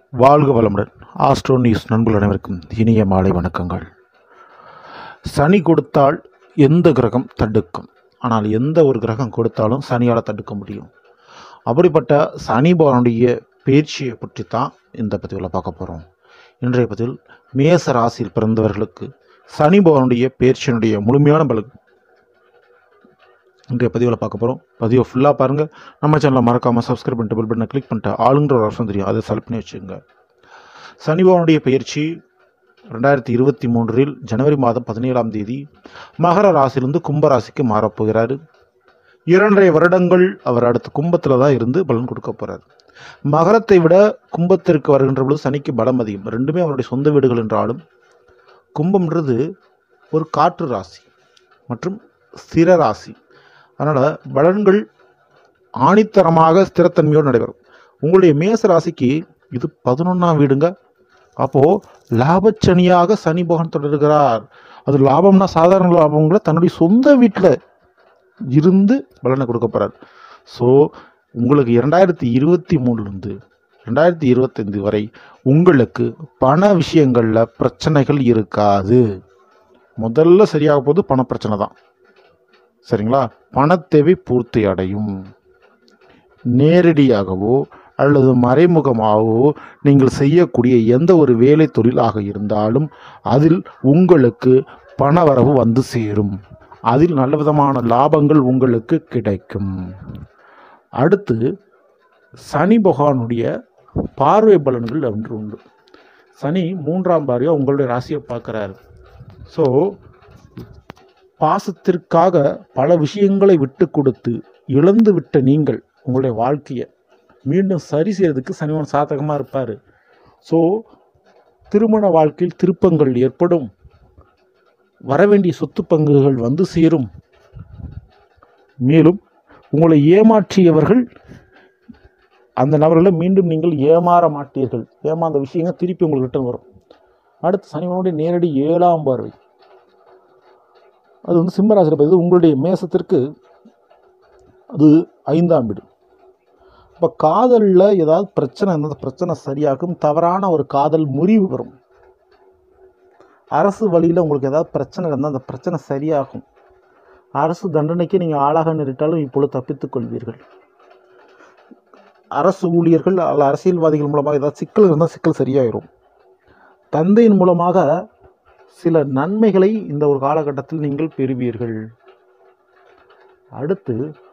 வாழ்க வளமுடன் astro news நண்பர்கள் அனைவருக்கும் இனிய மாலை வணக்கங்கள் சனி கொடுத்தால் எந்த கிரகம் தடுக்கும் ஆனால் எந்த ஒரு கிரகம் கொடுத்தாலும் சனியால் தடுக்க முடியும் அப்படிப்பட்ட சனி பகவானுடைய பயிற்சியை பற்றி தான் இந்த பதிவில் பார்க்க போகிறோம் இன்றைய பதிவில் மேச ராசியில் பிறந்தவர்களுக்கு சனி பகவானுடைய பயிற்சியினுடைய முழுமையான பலன் இன்றைய பதிவில் பார்க்க போகிறோம் பதிவை ஃபுல்லாக பாருங்கள் நம்ம சேனலை மறக்காமல் சப்ஸ்கிரைப் பண்ணிட்டு பெல் பட்டனை கிளிக் பண்ணிட்டு ஆளுங்கிற ஒரு ஆப்ஷன் தெரியும் அதை செலக்ட் பண்ணி வச்சுக்கோங்க சனி பகவானுடைய பயிற்சி ரெண்டாயிரத்தி இருபத்தி மூன்றில் ஜனவரி மாதம் பதினேழாம் தேதி மகர ராசியிலிருந்து கும்ப ராசிக்கு மாறப்போகிறாரு இரண்டரை வருடங்கள் அவர் அடுத்த கும்பத்தில் தான் இருந்து பலன் கொடுக்க போகிறார் மகரத்தை விட கும்பத்திற்கு வருகின்ற பொழுது சனிக்கு பலம் அதிகம் ரெண்டுமே அவருடைய சொந்த வீடுகள் என்றாலும் கும்பம்ன்றது ஒரு காற்று ராசி மற்றும் ஸ்திர ராசி அதனால் பலன்கள் ஆணித்தரமாக ஸ்திரத்தன்மையோடு நடைபெறும் உங்களுடைய மேச ராசிக்கு இது பதினொன்றாம் வீடுங்க அப்போது லாபச்சனியாக சனி பகவான் தொடர்கிறார் அது லாபம்னா சாதாரண லாபங்களை தன்னுடைய சொந்த வீட்டில் இருந்து பலனை கொடுக்க போகிறார் ஸோ உங்களுக்கு இரண்டாயிரத்தி இருபத்தி மூணுலேருந்து ரெண்டாயிரத்தி இருபத்தைந்து வரை உங்களுக்கு பண விஷயங்களில் பிரச்சனைகள் இருக்காது முதல்ல சரியாக போது பண பிரச்சனை தான் சரிங்களா பணத்தேவை பூர்த்தி அடையும் நேரடியாகவோ அல்லது மறைமுகமாகவோ நீங்கள் செய்யக்கூடிய எந்த ஒரு வேலை தொழிலாக இருந்தாலும் அதில் உங்களுக்கு பணவரவு வந்து சேரும் அதில் நல்ல விதமான லாபங்கள் உங்களுக்கு கிடைக்கும் அடுத்து சனி பகவானுடைய பார்வை பலன்கள் ஒன்று உண்டு சனி மூன்றாம் பார்வையாக உங்களுடைய ராசியை பார்க்குறாரு ஸோ பாசத்திற்காக பல விஷயங்களை விட்டு கொடுத்து இழந்து விட்ட நீங்கள் உங்களுடைய வாழ்க்கையை மீண்டும் சரி செய்யறதுக்கு சனிவன் சாதகமாக இருப்பார் ஸோ திருமண வாழ்க்கையில் திருப்பங்கள் ஏற்படும் வரவேண்டிய சொத்து பங்குகள் வந்து சேரும் மேலும் உங்களை ஏமாற்றியவர்கள் அந்த நபர்களை மீண்டும் நீங்கள் ஏமாற மாட்டீர்கள் ஏமாந்த விஷயங்கள் திருப்பி உங்கள்கிட்ட வரும் அடுத்து சனிவனுடைய நேரடி ஏழாம் பார்வை அது வந்து சிம்மராசியில் பதிவு உங்களுடைய மேசத்திற்கு அது ஐந்தாம் வீடு இப்போ காதலில் ஏதாவது பிரச்சனை இருந்தால் அந்த பிரச்சனை சரியாகும் தவறான ஒரு காதல் முறிவு வரும் அரசு வழியில் உங்களுக்கு ஏதாவது பிரச்சனை இருந்தால் அந்த பிரச்சனை சரியாகும் அரசு தண்டனைக்கு நீங்கள் ஆளாக நேரிட்டாலும் இப்பொழுது தப்பித்துக் கொள்வீர்கள் அரசு ஊழியர்கள் அல்ல அரசியல்வாதிகள் மூலமாக ஏதாவது சிக்கல் இருந்தால் சிக்கல் சரியாயிரும் தந்தையின் மூலமாக சில நன்மைகளை இந்த ஒரு காலகட்டத்தில் நீங்கள் பெறுவீர்கள் அடுத்து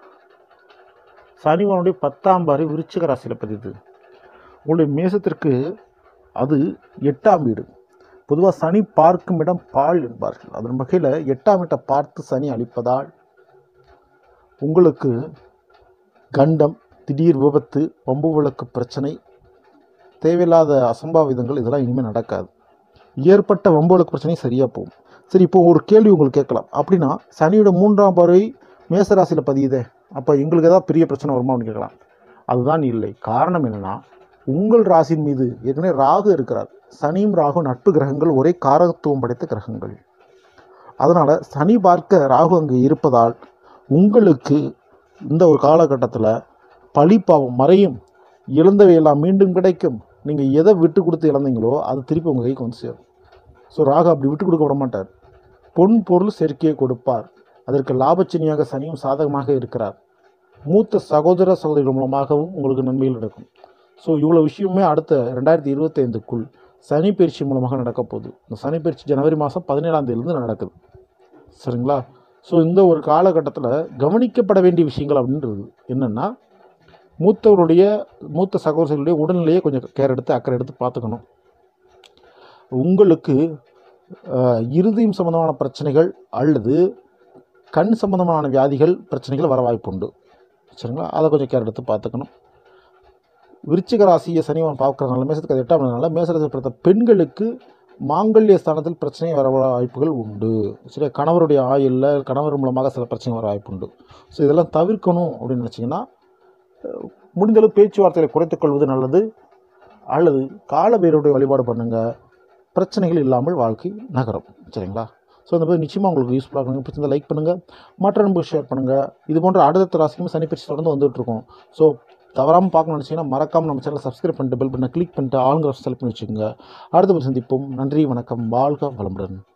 சனிவனுடைய பத்தாம் பாரி விருச்சிக ராசியில் பதிவு உங்களுடைய மேசத்திற்கு அது எட்டாம் வீடு பொதுவாக சனி பார்க்கும் இடம் பால் என்பார்கள் அதன் வகையில் எட்டாம் வீட்டை பார்த்து சனி அளிப்பதால் உங்களுக்கு கண்டம் திடீர் விபத்து வம்பு விளக்கு பிரச்சனை தேவையில்லாத அசம்பாவிதங்கள் இதெல்லாம் இனிமேல் நடக்காது ஏற்பட்ட வம்பு விளக்கு பிரச்சனை சரியாக போகும் சரி இப்போ ஒரு கேள்வி உங்களுக்கு கேட்கலாம் அப்படின்னா சனியோட மூன்றாம் பார்வை மேசராசியில் பதியுதே அப்போ எங்களுக்கு ஏதாவது பெரிய பிரச்சனை வருமா அப்படின்னு கேட்கலாம் அதுதான் இல்லை காரணம் என்னென்னா உங்கள் ராசியின் மீது ஏற்கனவே ராகு இருக்கிறார் சனியும் ராகு நட்பு கிரகங்கள் ஒரே காரகத்துவம் படைத்த கிரகங்கள் அதனால் சனி பார்க்க ராகு அங்கே இருப்பதால் உங்களுக்கு இந்த ஒரு காலகட்டத்தில் பழிப்பாவம் மறையும் இழந்தவையெல்லாம் மீண்டும் கிடைக்கும் நீங்கள் எதை விட்டு கொடுத்து இழந்தீங்களோ அது திருப்பி உங்கள் கைக்கு வந்து சேரும் ஸோ ராகு அப்படி விட்டு கொடுக்க விட மாட்டார் பொன் பொருள் சேர்க்கையை கொடுப்பார் அதற்கு லாபச்சனியாக சனியும் சாதகமாக இருக்கிறார் மூத்த சகோதர சகோதரிகள் மூலமாகவும் உங்களுக்கு நன்மைகள் நடக்கும் ஸோ இவ்வளோ விஷயமே அடுத்த ரெண்டாயிரத்தி இருபத்தைந்துக்குள் சனி பயிற்சி மூலமாக நடக்க போகுது இந்த சனி பயிற்சி ஜனவரி மாதம் பதினேழாம் தேதியிலிருந்து நடக்குது சரிங்களா ஸோ இந்த ஒரு காலகட்டத்தில் கவனிக்கப்பட வேண்டிய விஷயங்கள் அப்படின்றது என்னென்னா மூத்தவருடைய மூத்த சகோதரர்களுடைய உடல்நிலையை கொஞ்சம் கேர் எடுத்து அக்கறை எடுத்து பார்த்துக்கணும் உங்களுக்கு அஹ், இருதயம் சம்பந்தமான பிரச்சனைகள் அல்லது கண் சம்பந்தமான வியாதிகள் பிரச்சனைகள் வர வாய்ப்புண்டு சரிங்களா அதை கொஞ்சம் கேர் எடுத்து பார்த்துக்கணும் விருச்சிக ராசியை சனிவன் பார்க்குறதுனால மேசத்துக்கு அது எட்டாம் இடம்னால மேசராசி பிறந்த பெண்களுக்கு மாங்கல்ய ஸ்தானத்தில் பிரச்சனை வர வாய்ப்புகள் உண்டு சரியா கணவருடைய ஆயுளில் கணவர் மூலமாக சில பிரச்சனை வர வாய்ப்புண்டு ஸோ இதெல்லாம் தவிர்க்கணும் அப்படின்னு நினச்சிங்கன்னா முடிந்தளவு பேச்சுவார்த்தைகளை குறைத்துக் கொள்வது நல்லது அல்லது காலபைரவருடைய வழிபாடு பண்ணுங்கள் பிரச்சனைகள் இல்லாமல் வாழ்க்கை நகரும் சரிங்களா ஸோ இந்த மாதிரி நிச்சயமாக உங்களுக்கு யூஸ்ஃபுல்லாக இருக்கும் பிடிச்சிருந்தா லைக் பண்ணுங்கள் மற்ற நம்பருக்கு ஷேர் பண்ணுங்கள் இது போன்ற அடுத்த ராசிக்கும் சனிப்பயிற்சி தொடர்ந்து வந்துட்டு இருக்கோம் ஸோ தவறாமல் பார்க்கணும்னு நினச்சிங்கன்னா மறக்காமல் நம்ம சேனலை சப்ஸ்கிரைப் பண்ணிட்டு பெல் பண்ண கிளிக் பண்ணிட்டு ஆளுங்கிற செலக்ட் பண்ணி வச்சுக்கோங்க அடுத்த முறை சந்திப்போம் நன்றி வணக்கம் வாழ்க வளமுடன்